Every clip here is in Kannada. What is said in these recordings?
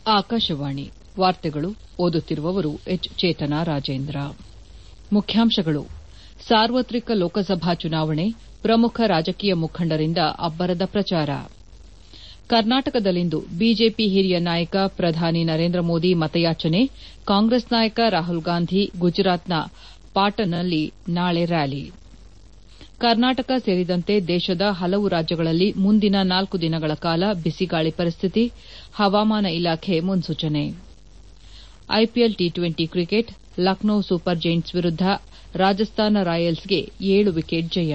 ಆಕಾಶವಾಣಿ ವಾರ್ತೆಗಳು ಓದುತ್ತಿರುವವರು ಎಚ್ ಚೇತನಾ ರಾಜೇಂದ್ರ ಮುಖ್ಯಾಂಶಗಳು ಸಾರ್ವತ್ರಿಕ ಲೋಕಸಭಾ ಚುನಾವಣೆ ಪ್ರಮುಖ ರಾಜಕೀಯ ಮುಖಂಡರಿಂದ ಅಬ್ಬರದ ಪ್ರಚಾರ ಕರ್ನಾಟಕದಲ್ಲಿಂದು ಬಿಜೆಪಿ ಹಿರಿಯ ನಾಯಕ ಪ್ರಧಾನಿ ನರೇಂದ್ರ ಮೋದಿ ಮತಯಾಚನೆ ಕಾಂಗ್ರೆಸ್ ನಾಯಕ ರಾಹುಲ್ ಗಾಂಧಿ ಗುಜರಾತ್ನ ಪಾಟನ್ನಲ್ಲಿ ನಾಳೆ ರ್ಯಾಲಿ ಕರ್ನಾಟಕ ಸೇರಿದಂತೆ ದೇಶದ ಹಲವು ರಾಜ್ಯಗಳಲ್ಲಿ ಮುಂದಿನ ನಾಲ್ಕು ದಿನಗಳ ಕಾಲ ಬಿಸಿಗಾಳಿ ಪರಿಸ್ಥಿತಿ ಹವಾಮಾನ ಇಲಾಖೆ ಮುನ್ಸೂಚನೆ IPL T twenty cricket Lucknow Super Giants ವಿರುದ್ದ ರಾಜಸ್ಥಾನ ರಾಯಲ್ಸ್ಗೆ ಏಳು ವಿಕೆಟ್ ಜಯ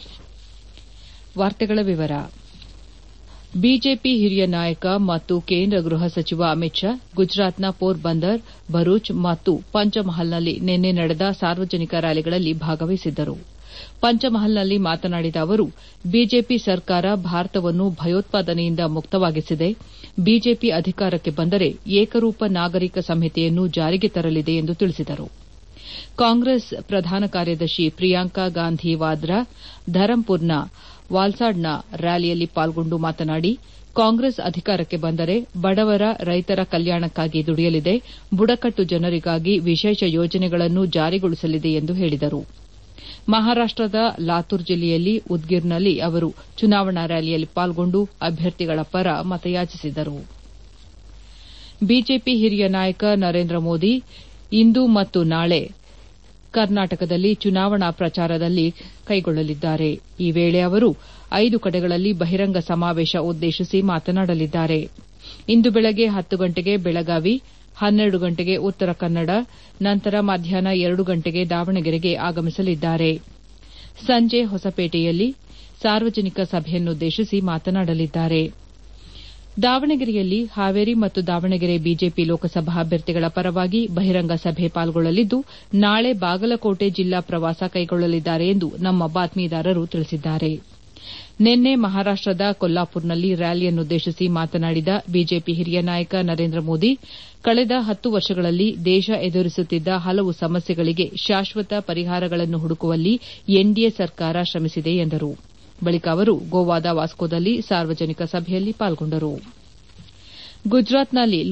ಬಿಜೆಪಿ ಹಿರಿಯ ನಾಯಕ ಮತ್ತು ಕೇಂದ್ರ ಗೃಹ ಸಚಿವ ಅಮಿತ್ ಶಾ ಗುಜರಾತ್ನ ಪೋರ್ ಬಂದರ್ ಭರೂಚ್ ಮತ್ತು ಪಂಚಮಹಲ್ನಲ್ಲಿ ನಿನ್ನೆ ನಡೆದ ಸಾರ್ವಜನಿಕ ರ್ಯಾಲಿಗಳಲ್ಲಿ ಭಾಗವಹಿಸಿದ್ದರು ಪಂಚಮಹಲ್ನಲ್ಲಿ ಮಾತನಾಡಿದ ಅವರು ಬಿಜೆಪಿ ಸರ್ಕಾರ ಭಾರತವನ್ನು ಭಯೋತ್ಪಾದನೆಯಿಂದ ಮುಕ್ತವಾಗಿಸಿದೆ ಬಿಜೆಪಿ ಅಧಿಕಾರಕ್ಕೆ ಬಂದರೆ ಏಕರೂಪ ನಾಗರಿಕ ಸಂಹಿತೆಯನ್ನು ಜಾರಿಗೆ ತರಲಿದೆ ಎಂದು ತಿಳಿಸಿದರು ಕಾಂಗ್ರೆಸ್ ಪ್ರಧಾನ ಕಾರ್ಯದರ್ಶಿ ಪ್ರಿಯಾಂಕಾ ಗಾಂಧಿ ವಾದ್ರಾ ಧರಂಪುರ್ನ ವಾಲ್ಸಾಡ್ನ ರ್ಯಾಲಿಯಲ್ಲಿ ಪಾಲ್ಗೊಂಡು ಮಾತನಾಡಿ ಕಾಂಗ್ರೆಸ್ ಅಧಿಕಾರಕ್ಕೆ ಬಂದರೆ ಬಡವರ ರೈತರ ಕಲ್ಯಾಣಕ್ಕಾಗಿ ದುಡಿಯಲಿದೆ ಬುಡಕಟ್ಟು ಜನರಿಗಾಗಿ ವಿಶೇಷ ಯೋಜನೆಗಳನ್ನು ಜಾರಿಗೊಳಿಸಲಿದೆ ಎಂದು ಹೇಳಿದರು ಮಹಾರಾಷ್ಟದ ಲಾತೂರ್ ಜಿಲ್ಲೆಯಲ್ಲಿ ಉದ್ಗಿರ್ನಲ್ಲಿ ಅವರು ಚುನಾವಣಾ ರ್ಯಾಲಿಯಲ್ಲಿ ಪಾಲ್ಗೊಂಡು ಅಭ್ಯರ್ಥಿಗಳ ಪರ ಮತಯಾಚಿಸಿದರು ಬಿಜೆಪಿ ಹಿರಿಯ ನಾಯಕ ನರೇಂದ್ರ ಮೋದಿ ಇಂದು ಮತ್ತು ನಾಳೆ ಕರ್ನಾಟಕದಲ್ಲಿ ಚುನಾವಣಾ ಪ್ರಚಾರದಲ್ಲಿ ಕೈಗೊಳ್ಳಲಿದ್ದಾರೆ ಈ ವೇಳೆ ಅವರು ಐದು ಕಡೆಗಳಲ್ಲಿ ಬಹಿರಂಗ ಸಮಾವೇಶ ಉದ್ದೇಶಿಸಿ ಮಾತನಾಡಲಿದ್ದಾರೆ ಇಂದು ಬೆಳಗ್ಗೆ ಹತ್ತು ಗಂಟೆಗೆ ಬೆಳಗಾವಿ ಹನ್ನೆರಡು ಗಂಟೆಗೆ ಉತ್ತರ ಕನ್ನಡ ನಂತರ ಮಧ್ಯಾಹ್ನ ಎರಡು ಗಂಟೆಗೆ ದಾವಣಗೆರೆಗೆ ಆಗಮಿಸಲಿದ್ದಾರೆ ಸಂಜೆ ಹೊಸಪೇಟೆಯಲ್ಲಿ ಸಾರ್ವಜನಿಕ ಸಭೆಯನ್ನುದ್ದೇಶಿಸಿ ಮಾತನಾಡಲಿದ್ದಾರೆ ದಾವಣಗೆರೆಯಲ್ಲಿ ಹಾವೇರಿ ಮತ್ತು ದಾವಣಗೆರೆ ಬಿಜೆಪಿ ಲೋಕಸಭಾ ಅಭ್ಯರ್ಥಿಗಳ ಪರವಾಗಿ ಬಹಿರಂಗ ಸಭೆ ಪಾಲ್ಗೊಳ್ಳಲಿದ್ದು ನಾಳೆ ಬಾಗಲಕೋಟೆ ಜಿಲ್ಲಾ ಪ್ರವಾಸ ಕೈಗೊಳ್ಳಲಿದ್ದಾರೆ ಎಂದು ನಮ್ಮ ಬಾತ್ಮೀದಾರರು ತಿಳಿಸಿದ್ದಾರೆ ನಿನ್ನೆ ಮಹಾರಾಷ್ಟದ ಕೊಲ್ಲಾಪುರ್ನಲ್ಲಿ ರ್ಯಾಲಿಯನ್ನುದ್ದೇಶಿಸಿ ಮಾತನಾಡಿದ ಬಿಜೆಪಿ ಹಿರಿಯ ನಾಯಕ ನರೇಂದ್ರ ಮೋದಿ ಕಳೆದ ಹತ್ತು ವರ್ಷಗಳಲ್ಲಿ ದೇಶ ಎದುರಿಸುತ್ತಿದ್ದ ಹಲವು ಸಮಸ್ಯೆಗಳಿಗೆ ಶಾಶ್ವತ ಪರಿಹಾರಗಳನ್ನು ಹುಡುಕುವಲ್ಲಿ ಎನ್ಡಿಎ ಸರ್ಕಾರ ಶ್ರಮಿಸಿದೆ ಎಂದರು ಬಳಿಕ ಅವರು ಗೋವಾದ ವಾಸ್ಕೋದಲ್ಲಿ ಸಾರ್ವಜನಿಕ ಸಭೆಯಲ್ಲಿ ಪಾಲ್ಗೊಂಡರು ಗುಜರಾತ್ನಲ್ಲಿ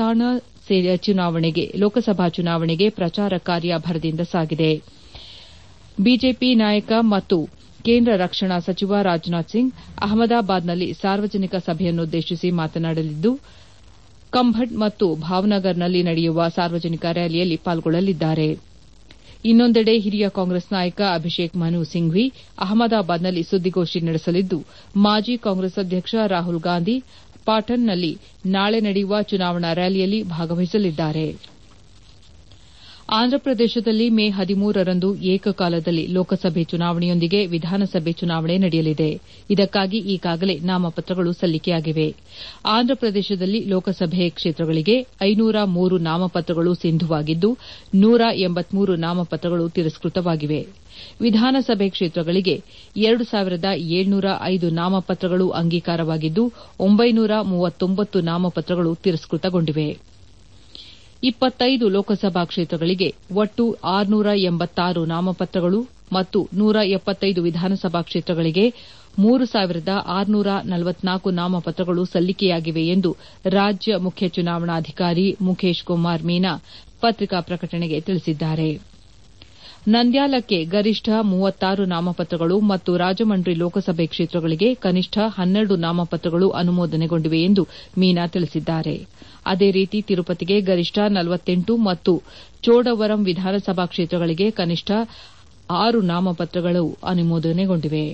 ಲೋಕಸಭಾ ಚುನಾವಣೆಗೆ ಪ್ರಚಾರ ಕಾರ್ಯ ಭರದಿಂದ ಸಾಗಿದೆ ಬಿಜೆಪಿ ನಾಯಕ ಮತ್ತು ಕೇಂದ್ರ ರಕ್ಷಣಾ ಸಚಿವ ರಾಜನಾಥ್ ಸಿಂಗ್ ಅಹಮದಾಬಾದ್ನಲ್ಲಿ ಸಾರ್ವಜನಿಕ ಸಭೆಯನ್ನುದ್ದೇಶಿಸಿ ಮಾತನಾಡಲಿದ್ದು ಕಂಭಟ್ ಮತ್ತು ಭಾವ್ನಗರ್ನಲ್ಲಿ ನಡೆಯುವ ಸಾರ್ವಜನಿಕ ರ್ಯಾಲಿಯಲ್ಲಿ ಪಾಲ್ಗೊಳ್ಳಲಿದ್ದಾರೆ ಇನ್ನೊಂದೆಡೆ ಹಿರಿಯ ಕಾಂಗ್ರೆಸ್ ನಾಯಕ ಅಭಿಷೇಕ್ ಮನು ಸಿಂಘ್ವಿ ಅಹಮದಾಬಾದ್ನಲ್ಲಿ ಸುದ್ದಿಗೋಷ್ಠಿ ನಡೆಸಲಿದ್ದು ಮಾಜಿ ಕಾಂಗ್ರೆಸ್ ಅಧ್ಯಕ್ಷ ರಾಹುಲ್ ಗಾಂಧಿ ಪಾಟನ್ನಲ್ಲಿ ನಾಳೆ ನಡೆಯುವ ಚುನಾವಣಾ ರ್ಯಾಲಿಯಲ್ಲಿ ಭಾಗವಹಿಸಲಿದ್ದಾರೆ ಆಂಧ್ರಪ್ರದೇಶದಲ್ಲಿ ಮೇ ಹದಿಮೂರರಂದು ಏಕಕಾಲದಲ್ಲಿ ಲೋಕಸಭೆ ಚುನಾವಣೆಯೊಂದಿಗೆ ವಿಧಾನಸಭೆ ಚುನಾವಣೆ ನಡೆಯಲಿದೆ ಇದಕ್ಕಾಗಿ ಈಗಾಗಲೇ ನಾಮಪತ್ರಗಳು ಸಲ್ಲಿಕೆಯಾಗಿವೆ ಆಂಧ್ರಪ್ರದೇಶದಲ್ಲಿ ಲೋಕಸಭೆ ಕ್ಷೇತ್ರಗಳಿಗೆ ಐನೂರ ಮೂರು ನಾಮಪತ್ರಗಳು ಸಿಂಧುವಾಗಿದ್ದು ನೂರ ಎಂಬತ್ಮೂರು ನಾಮಪತ್ರಗಳು ತಿರಸ್ಕತವಾಗಿವೆ ವಿಧಾನಸಭೆ ಕ್ಷೇತ್ರಗಳಿಗೆ ಎರಡು ಸಾವಿರದ ಏಳ್ನೂರ ಐದು ನಾಮಪತ್ರಗಳು ಅಂಗೀಕಾರವಾಗಿದ್ದು ಒಂಬೈನೂರ ಮೂವತ್ತೊಂಬತ್ತು ನಾಮಪತ್ರಗಳು ತಿರಸ್ಕತಗೊಂಡಿವೆ ಇಪ್ಪತ್ತೈದು ಲೋಕಸಭಾ ಕ್ಷೇತ್ರಗಳಿಗೆ ಒಟ್ಟು ಆರುನೂರ ಎಂಬತ್ತಾರು ನಾಮಪತ್ರಗಳು ಮತ್ತು ನೂರ ಎಪ್ಪತ್ತೈದು ವಿಧಾನಸಭಾ ಕ್ಷೇತ್ರಗಳಿಗೆ ಮೂರು ಸಾವಿರದ ಆರುನೂರ ನಲವತ್ನಾಲ್ಕು ನಾಮಪತ್ರಗಳು ಸಲ್ಲಿಕೆಯಾಗಿವೆ ಎಂದು ರಾಜ್ಯ ಮುಖ್ಯ ಚುನಾವಣಾಧಿಕಾರಿ ಮುಖೇಶ್ ಕುಮಾರ್ ಮೀನಾ ಪತ್ರಿಕಾ ಪ್ರಕಟಣೆಗೆ ತಿಳಿಸಿದ್ದಾರೆ ನಂದ್ಯಾಲಕ್ಕೆ ಗರಿಷ್ಠ ಮೂವತ್ತಾರು ನಾಮಪತ್ರಗಳು ಮತ್ತು ರಾಜಮಂಡ್ರಿ ಲೋಕಸಭೆ ಕ್ಷೇತ್ರಗಳಿಗೆ ಕನಿಷ್ಠ ಹನ್ನೆರಡು ನಾಮಪತ್ರಗಳು ಅನುಮೋದನೆಗೊಂಡಿವೆ ಎಂದು ಮೀನಾ ತಿಳಿಸಿದ್ದಾರೆ ಅದೇ ರೀತಿ ತಿರುಪತಿಗೆ ಗರಿಷ್ಠ ನಲವತ್ತೆಂಟು ಮತ್ತು ಚೋಡವರಂ ವಿಧಾನಸಭಾ ಕ್ಷೇತ್ರಗಳಿಗೆ ಕನಿಷ್ಠ ಆರು ನಾಮಪತ್ರಗಳು ಅನುಮೋದನೆಗೊಂಡಿವೆ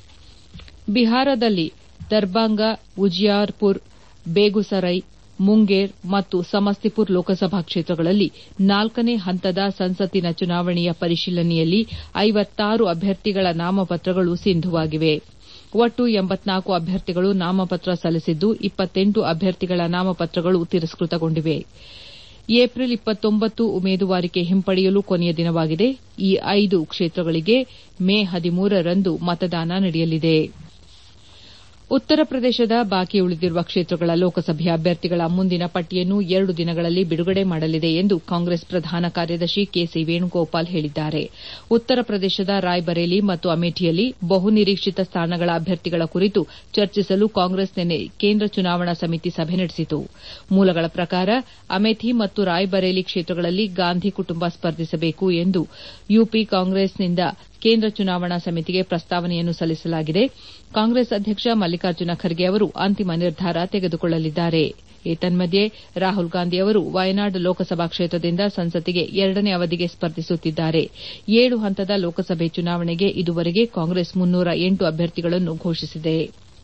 ಬಿಹಾರದಲ್ಲಿ ದರ್ಭಾಂಗ ಉಜಿಯಾರ್ಪುರ್ ಬೇಗುಸರೈ ಮುಂಗೇರ್ ಮತ್ತು ಸಮಸ್ತಿಪುರ್ ಲೋಕಸಭಾ ಕ್ಷೇತ್ರಗಳಲ್ಲಿ ನಾಲ್ಕನೇ ಹಂತದ ಸಂಸತ್ತಿನ ಚುನಾವಣೆಯ ಪರಿಶೀಲನೆಯಲ್ಲಿ ಐವತ್ತಾರು ಅಭ್ಯರ್ಥಿಗಳ ನಾಮಪತ್ರಗಳು ಸಿಂಧುವಾಗಿವೆ ಒಟ್ಟು ಎಂಬತ್ನಾಲ್ಕು ಅಭ್ಯರ್ಥಿಗಳು ನಾಮಪತ್ರ ಸಲ್ಲಿಸಿದ್ದು ಇಪ್ಪತ್ತೆಂಟು ಅಭ್ಯರ್ಥಿಗಳ ನಾಮಪತ್ರಗಳು ತಿರಸ್ಕತಗೊಂಡಿವೆ ಏಪ್ರಿಲ್ ಇಪ್ಪತ್ತೊಂಬತ್ತು ಉಮೇದುವಾರಿಕೆ ಹಿಂಪಡೆಯಲು ಕೊನೆಯ ದಿನವಾಗಿದೆ ಈ ಐದು ಕ್ಷೇತ್ರಗಳಿಗೆ ಮೇ ಹದಿಮೂರರಂದು ಮತದಾನ ನಡೆಯಲಿದೆ ಉತ್ತರ ಪ್ರದೇಶದ ಬಾಕಿ ಉಳಿದಿರುವ ಕ್ಷೇತ್ರಗಳ ಲೋಕಸಭೆಯ ಅಭ್ಯರ್ಥಿಗಳ ಮುಂದಿನ ಪಟ್ಟಿಯನ್ನು ಎರಡು ದಿನಗಳಲ್ಲಿ ಬಿಡುಗಡೆ ಮಾಡಲಿದೆ ಎಂದು ಕಾಂಗ್ರೆಸ್ ಪ್ರಧಾನ ಕಾರ್ಯದರ್ಶಿ ಕೆಸಿ ವೇಣುಗೋಪಾಲ್ ಹೇಳಿದ್ದಾರೆ ಉತ್ತರ ಪ್ರದೇಶದ ರಾಯ್ಬರೇಲಿ ಮತ್ತು ಅಮೇಠಿಯಲ್ಲಿ ಬಹುನಿರೀಕ್ಷಿತ ಸ್ಥಾನಗಳ ಅಭ್ಯರ್ಥಿಗಳ ಕುರಿತು ಚರ್ಚಿಸಲು ಕಾಂಗ್ರೆಸ್ ನಿನ್ನೆ ಕೇಂದ್ರ ಚುನಾವಣಾ ಸಮಿತಿ ಸಭೆ ನಡೆಸಿತು ಮೂಲಗಳ ಪ್ರಕಾರ ಅಮೇಥಿ ಮತ್ತು ರಾಯ್ಬರೇಲಿ ಕ್ಷೇತ್ರಗಳಲ್ಲಿ ಗಾಂಧಿ ಕುಟುಂಬ ಸ್ಪರ್ಧಿಸಬೇಕು ಎಂದು ಯುಪಿ ಕಾಂಗ್ರೆಸ್ನಿಂದ ಕೇಂದ್ರ ಚುನಾವಣಾ ಸಮಿತಿಗೆ ಪ್ರಸ್ತಾವನೆಯನ್ನು ಸಲ್ಲಿಸಲಾಗಿದೆ ಕಾಂಗ್ರೆಸ್ ಅಧ್ಯಕ್ಷ ಮಲ್ಲಿಕಾರ್ಜುನ ಖರ್ಗೆ ಅವರು ಅಂತಿಮ ನಿರ್ಧಾರ ತೆಗೆದುಕೊಳ್ಳಲಿದ್ದಾರೆ ಏತನ್ಮಧ್ಯೆ ರಾಹುಲ್ ಗಾಂಧಿ ಅವರು ವಯನಾಡ್ ಲೋಕಸಭಾ ಕ್ಷೇತ್ರದಿಂದ ಸಂಸತ್ತಿಗೆ ಎರಡನೇ ಅವಧಿಗೆ ಸ್ಪರ್ಧಿಸುತ್ತಿದ್ದಾರೆ ಏಳು ಹಂತದ ಲೋಕಸಭೆ ಚುನಾವಣೆಗೆ ಇದುವರೆಗೆ ಕಾಂಗ್ರೆಸ್ ಮುನ್ನೂರ ಎಂಟು ಅಭ್ಯರ್ಥಿಗಳನ್ನು ಘೋಷಿಸಿದೆ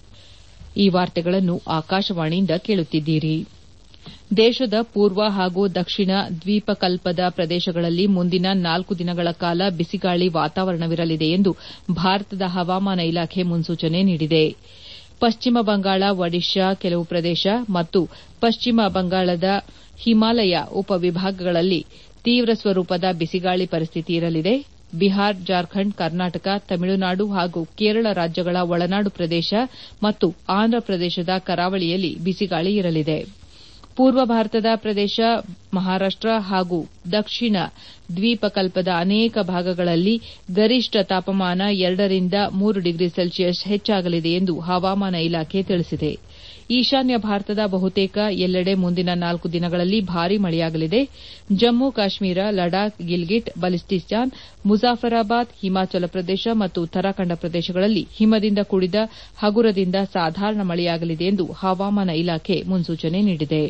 ಈ ವಾರ್ತೆಗಳನ್ನು ಆಕಾಶವಾಣಿಯಿಂದ ಕೇಳುತ್ತಿದ್ದೀರಿ ದೇಶದ ಪೂರ್ವ ಹಾಗೂ ದಕ್ಷಿಣ ದ್ವೀಪಕಲ್ಪದ ಪ್ರದೇಶಗಳಲ್ಲಿ ಮುಂದಿನ ನಾಲ್ಕು ದಿನಗಳ ಕಾಲ ಬಿಸಿಗಾಳಿ ವಾತಾವರಣವಿರಲಿದೆ ಎಂದು ಭಾರತದ ಹವಾಮಾನ ಇಲಾಖೆ ಮುನ್ಸೂಚನೆ ನೀಡಿದೆ ಪಶ್ಚಿಮ ಬಂಗಾಳ ಒಡಿಶಾ ಕೆಲವು ಪ್ರದೇಶ ಮತ್ತು ಪಶ್ಚಿಮ ಬಂಗಾಳದ ಹಿಮಾಲಯ ಉಪವಿಭಾಗಗಳಲ್ಲಿ ತೀವ್ರ ಸ್ವರೂಪದ ಬಿಸಿಗಾಳಿ ಪರಿಸ್ಥಿತಿ ಇರಲಿದೆ ಬಿಹಾರ್ ಜಾರ್ಖಂಡ್ ಕರ್ನಾಟಕ ತಮಿಳುನಾಡು ಹಾಗೂ ಕೇರಳ ರಾಜ್ಯಗಳ ಒಳನಾಡು ಪ್ರದೇಶ ಮತ್ತು ಆಂಧ್ರಪ್ರದೇಶದ ಕರಾವಳಿಯಲ್ಲಿ ಬಿಸಿಗಾಳಿ ಇರಲಿದೆ ಪೂರ್ವ ಭಾರತದ ಪ್ರದೇಶ ಮಹಾರಾಷ್ಟ ಹಾಗೂ ದಕ್ಷಿಣ ದ್ವೀಪಕಲ್ಪದ ಅನೇಕ ಭಾಗಗಳಲ್ಲಿ ಗರಿಷ್ಠ ತಾಪಮಾನ ಎರಡರಿಂದ ಮೂರು ಡಿಗ್ರಿ ಸೆಲ್ಸಿಯಸ್ ಹೆಚ್ಚಾಗಲಿದೆ ಎಂದು ಹವಾಮಾನ ಇಲಾಖೆ ತಿಳಿಸಿದೆ ಈಶಾನ್ಯ ಭಾರತದ ಬಹುತೇಕ ಎಲ್ಲೆಡೆ ಮುಂದಿನ ನಾಲ್ಕು ದಿನಗಳಲ್ಲಿ ಭಾರೀ ಮಳೆಯಾಗಲಿದೆ ಜಮ್ಮು ಕಾಶ್ಮೀರ ಲಡಾಖ್ ಗಿಲ್ಗಿಟ್ ಬಲ್ಟಿಸ್ತಾನ್ ಮುಜಾಫರಾಬಾದ್ ಹಿಮಾಚಲ ಪ್ರದೇಶ ಮತ್ತು ಉತ್ತರಾಖಂಡ ಪ್ರದೇಶಗಳಲ್ಲಿ ಹಿಮದಿಂದ ಕೂಡಿದ ಹಗುರದಿಂದ ಸಾಧಾರಣ ಮಳೆಯಾಗಲಿದೆ ಎಂದು ಹವಾಮಾನ ಇಲಾಖೆ ಮುನ್ಸೂಚನೆ ನೀಡಿದೆ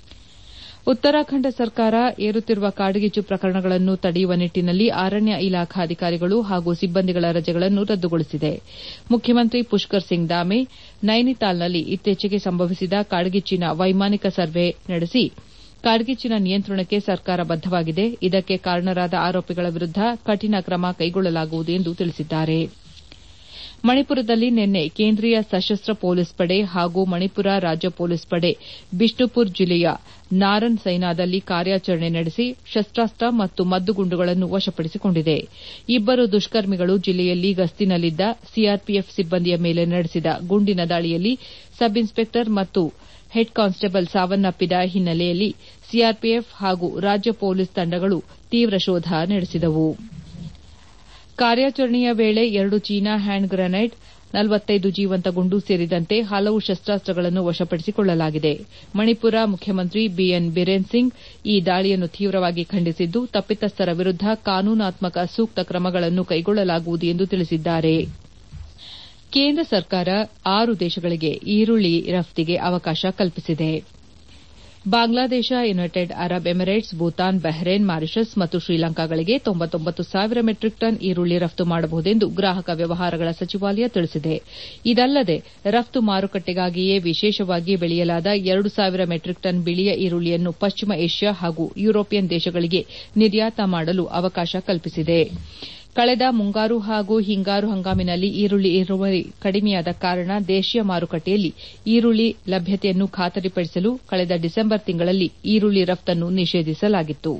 ಉತ್ತರಾಖಂಡ ಸರ್ಕಾರ ಏರುತ್ತಿರುವ ಕಾಡ್ಗಿಚ್ಚು ಪ್ರಕರಣಗಳನ್ನು ತಡೆಯುವ ನಿಟ್ಟಿನಲ್ಲಿ ಅರಣ್ಯ ಇಲಾಖಾಧಿಕಾರಿಗಳು ಹಾಗೂ ಸಿಬ್ಬಂದಿಗಳ ರಜೆಗಳನ್ನು ರದ್ದುಗೊಳಿಸಿದೆ ಮುಖ್ಯಮಂತ್ರಿ ಪುಷ್ಕರ್ ಸಿಂಗ್ ದಾಮೆ ನೈನಿತಾಲ್ನಲ್ಲಿ ಇತ್ತೀಚೆಗೆ ಸಂಭವಿಸಿದ ಕಾಡ್ಗಿಚ್ಚಿನ ವೈಮಾನಿಕ ಸರ್ವೆ ನಡೆಸಿ ಕಾಡ್ಗಿಚ್ಚಿನ ನಿಯಂತ್ರಣಕ್ಕೆ ಸರ್ಕಾರ ಬದ್ದವಾಗಿದೆ ಇದಕ್ಕೆ ಕಾರಣರಾದ ಆರೋಪಿಗಳ ವಿರುದ್ದ ಕಠಿಣ ಕ್ರಮ ಕೈಗೊಳ್ಳಲಾಗುವುದು ಎಂದು ತಿಳಿಸಿದ್ದಾರೆ ಮಣಿಪುರದಲ್ಲಿ ನಿನ್ನೆ ಕೇಂದ್ರೀಯ ಸಶಸ್ತ್ರ ಪೊಲೀಸ್ ಪಡೆ ಹಾಗೂ ಮಣಿಪುರ ರಾಜ್ಯ ಪೊಲೀಸ್ ಪಡೆ ಬಿಷ್ಣುಪುರ್ ಜಿಲ್ಲೆಯ ನಾರನ್ ಸೈನಾದಲ್ಲಿ ಕಾರ್ಯಾಚರಣೆ ನಡೆಸಿ ಶಸ್ತಾಸ್ತ್ರ ಮತ್ತು ಮದ್ದುಗುಂಡುಗಳನ್ನು ವಶಪಡಿಸಿಕೊಂಡಿದೆ ಇಬ್ಬರು ದುಷ್ಕರ್ಮಿಗಳು ಜಿಲ್ಲೆಯಲ್ಲಿ ಗಸ್ತಿನಲ್ಲಿದ್ದ ಸಿಆರ್ಪಿಎಫ್ ಸಿಬ್ಬಂದಿಯ ಮೇಲೆ ನಡೆಸಿದ ಗುಂಡಿನ ದಾಳಿಯಲ್ಲಿ ಸಬ್ ಇನ್ಸ್ಪೆಕ್ಟರ್ ಮತ್ತು ಹೆಡ್ ಕಾನ್ಸ್ಟೇಬಲ್ ಸಾವನ್ನಪ್ಪಿದ ಹಿನ್ನೆಲೆಯಲ್ಲಿ ಸಿಆರ್ಪಿಎಫ್ ಹಾಗೂ ರಾಜ್ಯ ಪೊಲೀಸ್ ತಂಡಗಳು ತೀವ್ರ ಶೋಧ ನಡೆಸಿದವು ಕಾರ್ಯಾಚರಣೆಯ ವೇಳೆ ಎರಡು ಚೀನಾ ಹ್ಯಾಂಡ್ ಗ್ರೆನೇಡ್ ನಲವತ್ತೈದು ಜೀವಂತ ಗುಂಡು ಸೇರಿದಂತೆ ಹಲವು ಶಸ್ತಾಸ್ತ್ರಗಳನ್ನು ವಶಪಡಿಸಿಕೊಳ್ಳಲಾಗಿದೆ ಮಣಿಪುರ ಮುಖ್ಯಮಂತ್ರಿ ಬಿಎನ್ ಬಿರೇನ್ ಸಿಂಗ್ ಈ ದಾಳಿಯನ್ನು ತೀವ್ರವಾಗಿ ಖಂಡಿಸಿದ್ದು ತಪ್ಪಿತಸ್ಥರ ವಿರುದ್ದ ಕಾನೂನಾತ್ಮಕ ಸೂಕ್ತ ಕ್ರಮಗಳನ್ನು ಕೈಗೊಳ್ಳಲಾಗುವುದು ಎಂದು ತಿಳಿಸಿದ್ದಾರೆ ಕೇಂದ್ರ ಸರ್ಕಾರ ಆರು ದೇಶಗಳಿಗೆ ಈರುಳ್ಳಿ ರಫ್ತಿಗೆ ಅವಕಾಶ ಕಲ್ಪಿಸಿದೆ Bangladesh United Arab Emirates Bhutan Bahrain Mauritius ಮತ್ತು ಶ್ರೀಲಂಕಾಗಳಿಗೆ ತೊಂಬತ್ತೊಂಬತ್ತು ಸಾವಿರ ಮೆಟ್ರಿಕ್ ಟನ್ ಈರುಳ್ಳಿ ರಫ್ತು ಮಾಡಬಹುದೆಂದು ಗ್ರಾಹಕ ವ್ಯವಹಾರಗಳ ಸಚಿವಾಲಯ ತಿಳಿಸಿದೆ ಇದಲ್ಲದೆ ರಫ್ತು ಮಾರುಕಟ್ಟೆಗಾಗಿಯೇ ವಿಶೇಷವಾಗಿ ಬೆಳೆಯಲಾದ ಎರಡು ಸಾವಿರ ಮೆಟ್ರಿಕ್ ಟನ್ ಬಿಳಿಯ ಈರುಳ್ಳಿಯನ್ನು ಪಶ್ಚಿಮ ಏಷ್ಯಾ ಹಾಗೂ ಯುರೋಪಿಯನ್ ದೇಶಗಳಿಗೆ ನಿರ್ಯಾತ ಮಾಡಲು ಅವಕಾಶ ಕಲ್ಪಿಸಿದೆ ಕಳೆದ ಮುಂಗಾರು ಹಾಗೂ ಹಿಂಗಾರು ಹಂಗಾಮಿನಲ್ಲಿ ಈರುಳ್ಳಿ ಇಳುವರಿ ಕಡಿಮೆಯಾದ ಕಾರಣ ದೇಶೀಯ ಮಾರುಕಟ್ಟೆಯಲ್ಲಿ ಈರುಳ್ಳಿ ಲಭ್ಯತೆಯನ್ನು ಖಾತರಿಪಡಿಸಲು ಕಳೆದ ಡಿಸೆಂಬರ್ ತಿಂಗಳಲ್ಲಿ ಈರುಳ್ಳಿ ರಫ್ತನ್ನು ನಿಷೇಧಿಸಲಾಗಿತ್ತು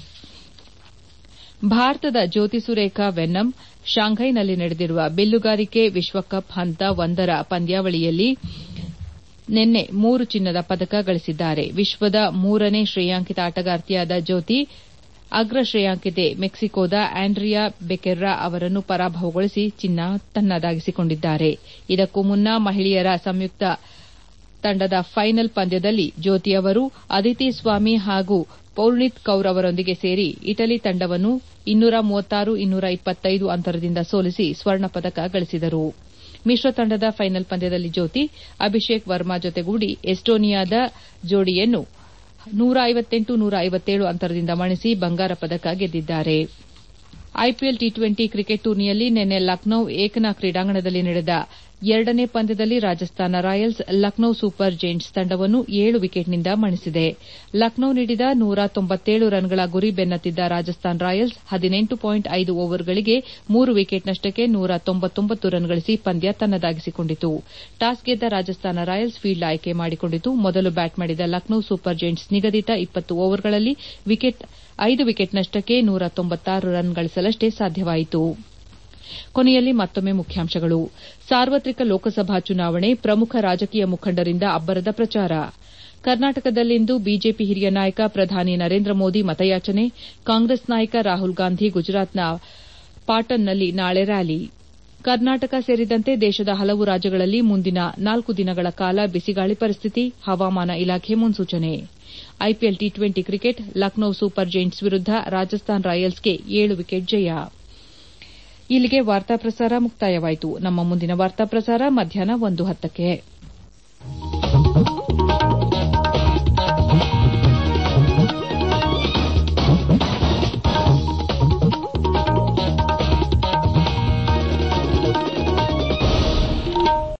ಭಾರತದ ಜ್ಯೋತಿ ಸುರೇಖಾ ವೆನ್ನಂ ಶಾಂಘೈನಲ್ಲಿ ನಡೆದಿರುವ ಬಿಲ್ಲುಗಾರಿಕೆ ವಿಶ್ವಕಪ್ ಹಂತ ಒಂದರ ಪಂದ್ಯಾವಳಿಯಲ್ಲಿ ನಿನ್ನೆ ಮೂರು ಚಿನ್ನದ ಪದಕ ಗಳಿಸಿದ್ದಾರೆ ವಿಶ್ವದ ಮೂರನೇ ಶ್ರೇಯಾಂಕಿತ ಆಟಗಾರ್ತಿಯಾದ ಜ್ಯೋತಿ ಅಗ್ರ ಶ್ರೇಯಾಂಕಿತೆ ಮೆಕ್ಸಿಕೋದ ಆಂಡ್ರಿಯಾ ಬೆಕೆರ್ರಾ ಅವರನ್ನು ಪರಾಭವಗೊಳಿಸಿ ಚಿನ್ನ ತನ್ನದಾಗಿಸಿಕೊಂಡಿದ್ದಾರೆ ಇದಕ್ಕೂ ಮುನ್ನ ಮಹಿಳೆಯರ ಸಂಯುಕ್ತ ತಂಡದ ಫೈನಲ್ ಪಂದ್ಯದಲ್ಲಿ ಜ್ಯೋತಿ ಅವರು ಅದಿತಿ ಸ್ವಾಮಿ ಹಾಗೂ ಪೌರ್ಣಿತ್ ಕೌರ್ ಅವರೊಂದಿಗೆ ಸೇರಿ ಇಟಲಿ ತಂಡವನ್ನು ಇನ್ನೂರ ಮೂವತ್ತಾರು ಇನ್ನೂರ ಇಪ್ಪತ್ತೈದು ಅಂತರದಿಂದ ಸೋಲಿಸಿ ಸ್ವರ್ಣ ಪದಕ ಗಳಿಸಿದರು ಮಿಶ್ರ ತಂಡದ ಫೈನಲ್ ಪಂದ್ಯದಲ್ಲಿ ಜ್ಯೋತಿ ಅಭಿಷೇಕ್ ವರ್ಮಾ ಜೊತೆಗೂಡಿ ಎಸ್ಟೋನಿಯಾದ ಜೋಡಿಯನ್ನು ನೂರ ಐವತ್ತೆಂಟು ನೂರ ಐವತ್ತೇಳು ಅಂತರದಿಂದ ಮಣಿಸಿ ಬಂಗಾರ ಪದಕ ಗೆದ್ದಿದ್ದಾರೆ ಐಪಿಎಲ್ ಟಿ ಟ್ವೆಂಟಿ ಕ್ರಿಕೆಟ್ ಟೂರ್ನಿಯಲ್ಲಿ ನಿನ್ನೆ ಲಕ್ನೋ ಏಕನಾ ಕ್ರೀಡಾಂಗಣದಲ್ಲಿ ನಡೆದ ಎರಡನೇ ಪಂದ್ಯದಲ್ಲಿ Rajasthan Royals Lucknow Super Giants ತಂಡವನ್ನು ಏಳು ವಿಕೆಟ್ನಿಂದ ಮಣಿಸಿದೆ ಲಕ್ನೋ ನೀಡಿದ ನೂರ ತೊಂಬತ್ತೇಳು ರನ್ಗಳ ಗುರಿ ಬೆನ್ನತ್ತಿದ್ದ ರಾಜಸ್ಥಾನ್ ರಾಯಲ್ಸ್ ಹದಿನೆಂಟು ಪಾಯಿಂಟ್ ಐದು ಓವರ್ಗಳಿಗೆ ಮೂರು ವಿಕೆಟ್ ನಷ್ಟಕ್ಕೆ ನೂರ ತೊಂಬತ್ತೊಂಬತ್ತು ರನ್ ಗಳಿಸಿ ಪಂದ್ಯ ತನ್ನದಾಗಿಸಿಕೊಂಡಿತು ಟಾಸ್ ಗೆದ್ದ ರಾಜಸ್ಥಾನ ರಾಯಲ್ಸ್ ಫೀಲ್ಡ್ ಆಯ್ಕೆ ಮಾಡಿಕೊಂಡಿತು ಮೊದಲು ಬ್ಯಾಟ್ ಮಾಡಿದ ಲಕ್ನೋ ಸೂಪರ್ ಜೈಂಟ್ಸ್ ನಿಗದಿತ ಇಪ್ಪತ್ತು ಓವರ್ಗಳಲ್ಲಿ ಐದು ವಿಕೆಟ್ ನಷ್ಟಕ್ಕೆ ನೂರ ತೊಂಬತ್ತಾರು ರನ್ ಗಳಿಸಲಷ್ಟೇ ಸಾಧ್ಯವಾಯಿತು ಕೊನೆಯಲ್ಲಿ ಮತ್ತೊಮ್ಮೆ ಮುಖ್ಯಾಂಶಗಳು ಸಾರ್ವತ್ರಿಕ ಲೋಕಸಭಾ ಚುನಾವಣೆ ಪ್ರಮುಖ ರಾಜಕೀಯ ಮುಖಂಡರಿಂದ ಅಬ್ಬರದ ಪ್ರಚಾರ ಕರ್ನಾಟಕದಲ್ಲಿಂದು ಬಿಜೆಪಿ ಹಿರಿಯ ನಾಯಕ ಪ್ರಧಾನಿ ನರೇಂದ್ರ ಮೋದಿ ಮತಯಾಚನೆ ಕಾಂಗ್ರೆಸ್ ನಾಯಕ ರಾಹುಲ್ ಗಾಂಧಿ ಗುಜರಾತ್ನ ಪಾಟನ್ನಲ್ಲಿ ನಾಳೆ ರ್ಯಾಲಿ ಕರ್ನಾಟಕ ಸೇರಿದಂತೆ ದೇಶದ ಹಲವು ರಾಜ್ಯಗಳಲ್ಲಿ ಮುಂದಿನ ನಾಲ್ಕು ದಿನಗಳ ಕಾಲ ಬಿಸಿಗಾಳಿ ಪರಿಸ್ಥಿತಿ ಹವಾಮಾನ ಇಲಾಖೆ ಮುನ್ಸೂಚನೆ IPL T twenty cricket Lucknow Super Giants ವಿರುದ್ದ ರಾಜಸ್ಥಾನ್ ರಾಯಲ್ಸ್ಗೆ ಏಳು ವಿಕೆಟ್ ಜಯ ಇಲ್ಲಿಗೆ ವಾರ್ತಾ ಪ್ರಸಾರ ಮುಕ್ತಾಯವಾಯಿತು ನಮ್ಮ ಮುಂದಿನ ವಾರ್ತಾ ಪ್ರಸಾರ ಮಧ್ಯಾಹ್ನ ಒಂದು ಹತ್ತಕ್ಕೆ